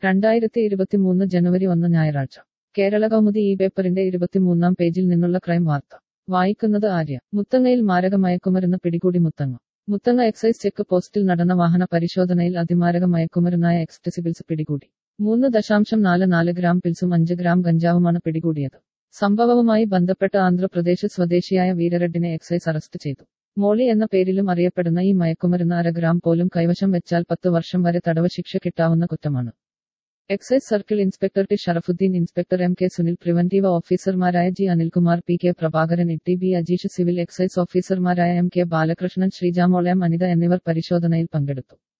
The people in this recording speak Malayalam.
രണ്ടായിരത്തി ഇരുപത്തിമൂന്ന് ജനുവരി ഒന്ന് ഞായറാഴ്ച കേരള കൗമുദി ഈ പേപ്പറിന്റെ ഇരുപത്തിമൂന്നാം പേജിൽ നിന്നുള്ള ക്രൈം വാർത്ത വായിക്കുന്നത് ആര്യ മുത്തങ്ങയിൽ മാരക മയക്കുമരുന്ന് പിടികൂടി മുത്തങ്ങ മുത്തങ്ങ എക്സൈസ് ചെക്ക് പോസ്റ്റിൽ നടന്ന വാഹന പരിശോധനയിൽ അതിമാരക മയക്കുമരുന്നായ എക്സ്റ്റസിബിൾസ് പിടികൂടി മൂന്ന് ദശാംശം നാല് നാല് ഗ്രാം പിൽസും അഞ്ച് ഗ്രാം ഗഞ്ചാവുമാണ് പിടികൂടിയത് സംഭവവുമായി ബന്ധപ്പെട്ട് ആന്ധ്രാപ്രദേശ് സ്വദേശിയായ വീരരെഡ്ഡിനെ എക്സൈസ് അറസ്റ്റ് ചെയ്തു മോളി എന്ന പേരിലും അറിയപ്പെടുന്ന ഈ മയക്കുമരുന്ന് അര ഗ്രാം പോലും കൈവശം വെച്ചാൽ പത്ത് വർഷം വരെ തടവ് ശിക്ഷ കിട്ടാവുന്ന കുറ്റമാണ് excise circle inspector T Sharafuddin inspector M K Sunil preventive ഓഫീസർമാരായ G Anilkumar P K Prabhakaran E B Ajeesh civil excise ഓഫീസർമാരായ M K Balakrishnan Sreejamol M Anitha എന്നിവർ പരിശോധനയിൽ പങ്കെടുത്തു